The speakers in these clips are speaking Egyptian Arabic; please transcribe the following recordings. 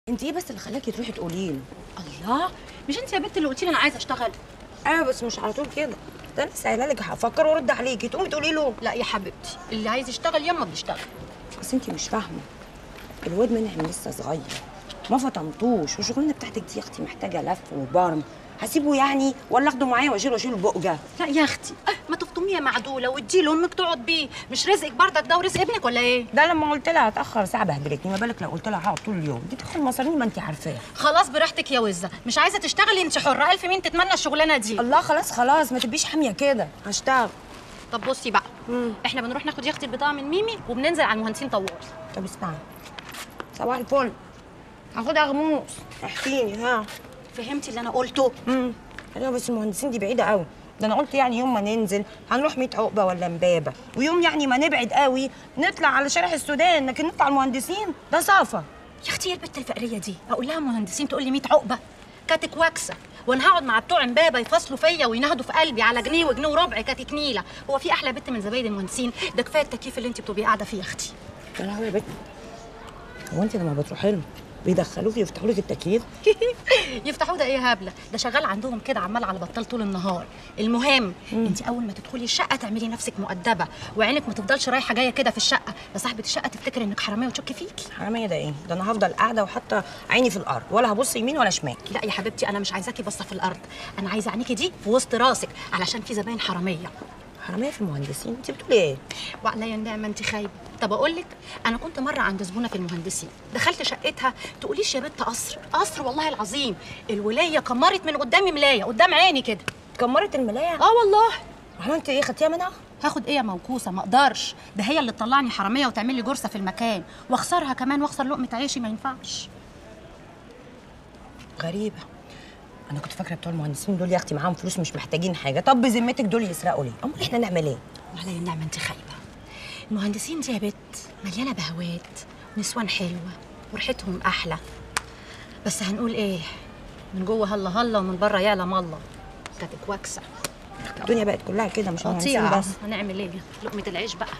انت ايه بس اللي خلاكي تروحي تقولي له الله مش انت يا بنت اللي قلتي لي انا عايزه اشتغل ايوه بس مش على طول كده ده انا لسه قايله لك هفكر وارد عليكي تقومي تقولي له لا يا حبيبتي اللي عايز يشتغل يما بيشتغل بس انت مش فاهمه الواد منعم لسه صغير ما فطمتوش والشغلانه بتاعتك دي يا اختي محتاجه لف وبرم هسيبه يعني ولا اخده معايا واشيله واشيله البقجه لا يا اختي أه ما تفطميه معدوله واديه لامك تقعد بيه مش رزقك بردك ده ورزق ابنك ولا ايه ده لما قلت لها هتاخر ساعه بهدلتني ما بالك لو قلت لها هقعد طول اليوم دي تاخد مصاريني ما انت عارفاها خلاص براحتك يا وزه مش عايزه تشتغلي انت حره الف مين تتمنى الشغلانه دي الله خلاص خلاص ما تبقيش حاميه كده هشتغل طب بصي بقى احنا بنروح ناخد يا اختي البضاعه من ميمي وبننزل على المهندسين طوال طب اسمعي صباح الفل هاخدها غموس احكيني ها فهمتي اللي انا قلته امم ايوه بس المهندسين دي بعيده قوي ده انا قلت يعني يوم ما ننزل هنروح 100 عقبه ولا امبابه ويوم يعني ما نبعد قوي نطلع على شارع السودان لكن نطلع المهندسين ده صافه يا اختي يا البت الفقريه دي اقول لها مهندسين تقول لي 100 عقبه كاتك واكسه وانا هقعد مع بتوع امبابه يفصلوا فيا وينهدوا في قلبي على جنيه وجنيه وربع كاتك نيله هو في احلى بنت من زباين المهندسين ده كفايه التكييف اللي انت بتبقي قاعده فيه يا اختي يا لهوي يا بنت هو انت لما بتروحي لهم بيدخلوكي يفتحوا لك التكييف يفتحوا ده ايه هبله ده شغال عندهم كده عمال على بطال طول النهار المهم انت اول ما تدخلي الشقه تعملي نفسك مؤدبه وعينك ما تفضلش رايحه جايه كده في الشقه لا صاحبه الشقه تفتكر انك حراميه وتشك فيكي حراميه ده ايه ده انا هفضل قاعده وحاطه عيني في الارض ولا هبص يمين ولا شمال لا يا حبيبتي انا مش عايزاكي باصه في الارض انا عايزه عينيكي دي في وسط راسك علشان في زباين حراميه حراميه في المهندسين انت بتقولي ايه وعليا النعمه انت خايبه طب اقول لك انا كنت مره عند زبونه في المهندسين دخلت شقتها تقوليش يا بنت قصر قصر والله العظيم الولايه كمرت من قدامي ملايه قدام عيني كده اتكمرت الملايه اه والله عملت ايه خدتيها منها هاخد ايه يا موكوسه ما اقدرش ده هي اللي تطلعني حراميه وتعمل لي جرسه في المكان واخسرها كمان واخسر لقمه عيشي ما ينفعش غريبه انا كنت فاكره بتوع المهندسين دول يا اختي معاهم فلوس مش محتاجين حاجه طب بذمتك دول يسرقوا ليه امال احنا نعمل ايه وعليا النعمه انت خايبه المهندسين دي يا بت مليانه بهوات ونسوان حلوه وريحتهم احلى بس هنقول ايه من جوه هلا هلا ومن بره يعلم الله كاتك واكسه الدنيا بقت كلها كده مش مهندسين قطيعه بس هنعمل ايه لقمه العيش بقى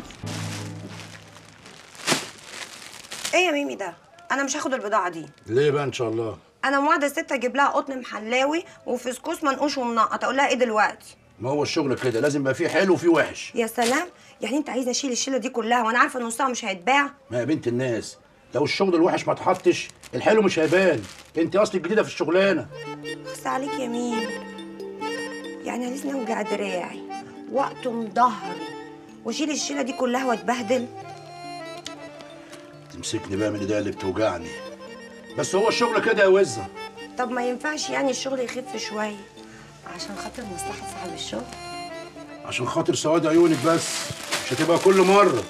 ايه يا ميمي ده انا مش هاخد البضاعه دي ليه بقى ان شاء الله انا موعده الست اجيب لها قطن محلاوي وفسكوس منقوش ومنقط اقول لها ايه دلوقتي ما هو الشغل كده لازم يبقى فيه حلو وفيه وحش يا سلام يعني انت عايزه اشيل الشيله دي كلها وانا عارفه ان نصها مش هيتباع ما يا بنت الناس لو الشغل الوحش ما اتحطش الحلو مش هيبان انت اصلك جديده في الشغلانه بص عليك يا ميمي يعني انا لسه اوجع دراعي واقطم ظهري واشيل الشيله دي كلها واتبهدل تمسكني بقى من ايديا اللي بتوجعني بس هو الشغل كده يا وزه طب ما ينفعش يعني الشغل يخف شويه عشان خاطر مصلحه صاحب الشغل عشان خاطر سواد عيونك بس مش هتبقى كل مره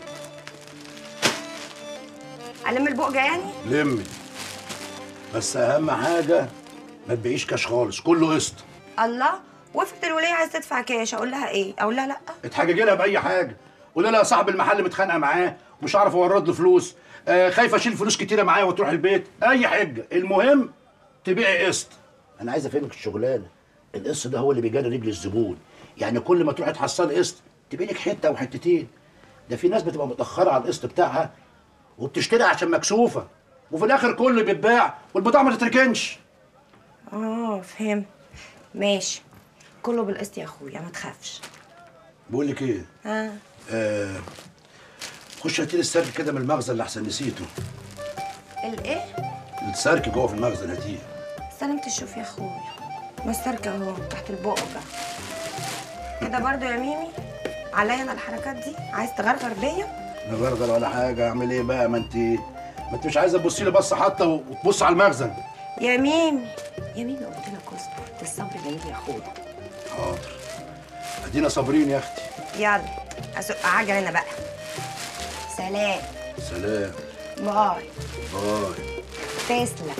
علم البقجه يعني لمي بس اهم حاجه ما تبيعيش كاش خالص كله قسط الله وافقت الوليه عايز تدفع كاش اقول لها ايه اقول لها لا اتحججي لها باي حاجه قولي لها صاحب المحل متخانقه معاه ومش عارف اورد له فلوس آه خايفه اشيل فلوس كتيره معايا وتروح البيت اي حجه المهم تبيعي قسط انا عايز افهمك الشغلانه القسط ده هو اللي بيجري رجل الزبون يعني كل ما تروحي تحصلي قسط تبيع لك حته او حتتين ده في ناس بتبقى متاخره على القسط بتاعها وبتشتري عشان مكسوفه وفي الاخر كله بيتباع والبضاعه ما تتركنش اه فهمت ماشي كله بالقسط يا اخويا ما تخافش بقول لك ايه ها آه خش هاتي لي السرك كده من المخزن اللي احسن نسيته الايه السرك جوه في المخزن هاتيه سلامة الشوف يا اخويا مسترك اهو تحت البقجة كده برضو يا ميمي عليا انا الحركات دي عايز تغرغر بيا نغرغر ولا حاجه اعمل ايه بقى ما انت ما انت مش عايزه تبصي لي بصه حتى وتبص على المخزن يا ميمي يا ميمي قلت لك اصبر ده الصبر جميل يا اخويا حاضر ادينا صابرين يا اختي يلا اسوق عجل انا بقى سلام سلام باي باي تسلم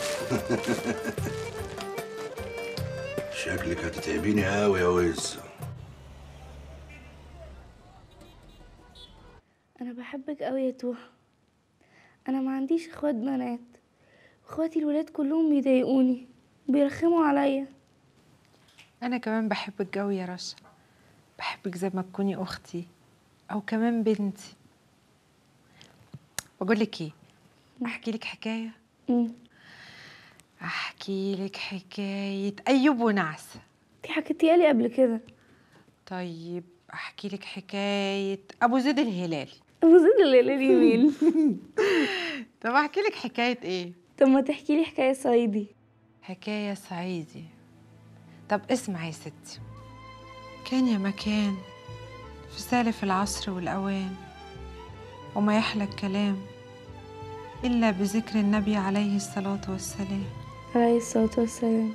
شكلك هتتعبيني قوي يا وز انا بحبك قوي يا توحة انا ما عنديش اخوات بنات اخواتي الولاد كلهم بيضايقوني بيرخموا عليا أنا كمان بحبك قوي يا رشا بحبك زي ما تكوني أختي أو كمان بنتي بقول لك إيه أحكي لك حكاية مم. احكي لك حكايه ايوب ونعسه دي حكيتيها لي قبل كده طيب احكي لك حكايه ابو زيد الهلالي ابو زيد الليلي مين طب احكي لك حكايه ايه طب ما تحكي لي حكايه صعيدي حكايه صعيدي طب اسمع يا ستي كان يا مكان في سالف العصر والاوان وما يحلى الكلام الا بذكر النبي عليه الصلاه والسلام عليه الصلاه والسلام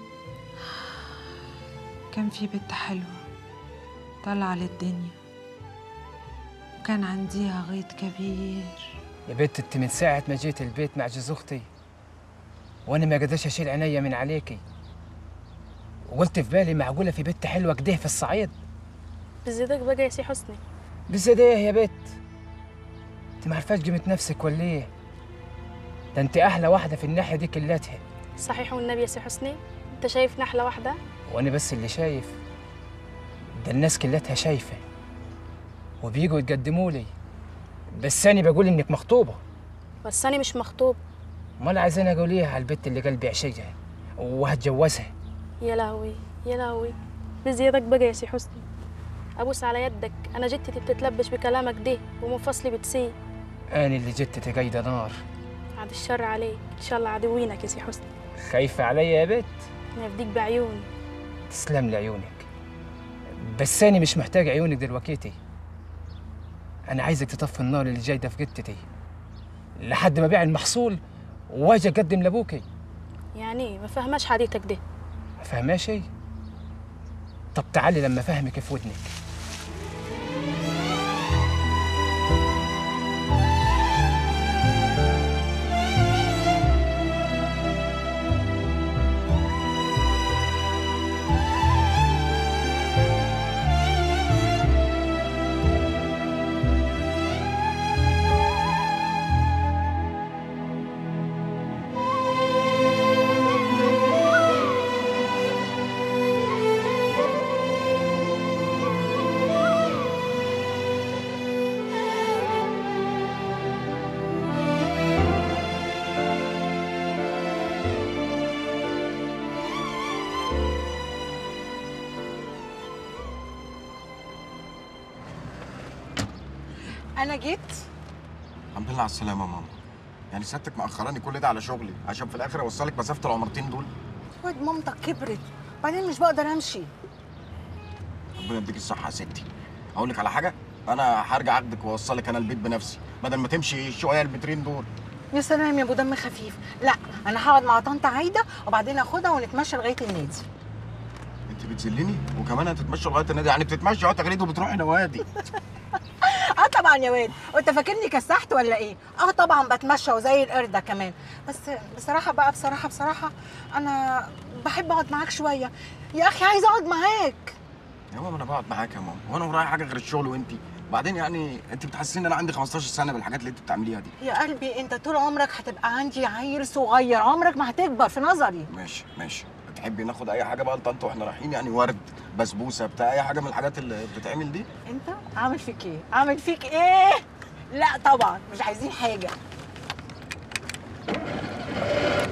كان في بنت حلوة طالعة للدنيا وكان عنديها غيط كبير يا بنت انت من ساعة ما جيت البيت مع جوز اختي وانا ما قدرش اشيل عينيا من عليكي وقلت في بالي معقولة في بنت حلوة كده في الصعيد بزيدك بقى يا سي حسني بالزيادة ايه يا بنت انت ما عارفاش قيمة نفسك ولا ايه ده انت احلى واحدة في الناحية دي كلاتها صحيح والنبي يا سي حسني انت شايف نحلة واحدة وانا بس اللي شايف ده الناس كلاتها شايفة وبيجوا يتقدموا لي بس انا بقول انك مخطوبة بس انا مش مخطوب امال عايزين اقول ايه على البت اللي قلبي عشقها وهتجوزها يا لهوي يا لهوي بزيادك بقى يا سي حسني ابوس على يدك انا جدتي بتتلبش بكلامك ده ومفصلي بتسيء انا اللي جت تقيد نار بعد الشر عليك ان شاء الله عدوينك يا سي حسني خايفة عليا يا بت انا افديك بعيوني تسلم لي عيونك بس انا مش محتاج عيونك دلوقتي انا عايزك تطفي النار اللي جاي ده في جتتي لحد ما بيع المحصول واجي اقدم لابوكي يعني ما فهماش حديثك ده ما فاهماه شيء طب تعالي لما فهمك في ودنك انا جيت الحمد لله على السلامة يا ماما يعني سيادتك مأخراني كل ده على شغلي عشان في الآخر أوصلك مسافة العمرتين دول واد مامتك كبرت بعدين مش بقدر امشي ربنا يديك الصحة يا ستي أقول لك على حاجة أنا هرجع أخدك وأوصلك أنا البيت بنفسي بدل ما تمشي شوية المترين دول يا سلام يا ابو دم خفيف لا انا هقعد مع طنط عايده وبعدين اخدها ونتمشى لغايه النادي أنت بتذلني وكمان هتتمشى لغاية النادي يعني بتتمشى وقت تغريد وبتروحي نوادي اه طبعا يا واد وانت فاكرني كسحت ولا ايه اه طبعا بتمشى وزي القرده كمان بس بصراحه بقى بصراحه بصراحه انا بحب اقعد معاك شويه يا اخي عايزه اقعد معاك يا ماما أنا بقعد معاك يا ماما وأنا ورايا حاجة غير الشغل وأنت بعدين يعني أنت بتحسسني إن أنا عندي 15 سنة بالحاجات اللي أنت بتعمليها دي يا قلبي انت طول عمرك هتبقى عندي عيل صغير عمرك ما هتكبر في نظري ماشي ماشي تحبي ناخد أي حاجة بقى لطنط وإحنا رايحين يعني ورد بسبوسة بتاع أي حاجة من الحاجات اللي بتتعمل دي انت عامل فيك ايه عامل فيك ايه لا طبعا مش عايزين حاجه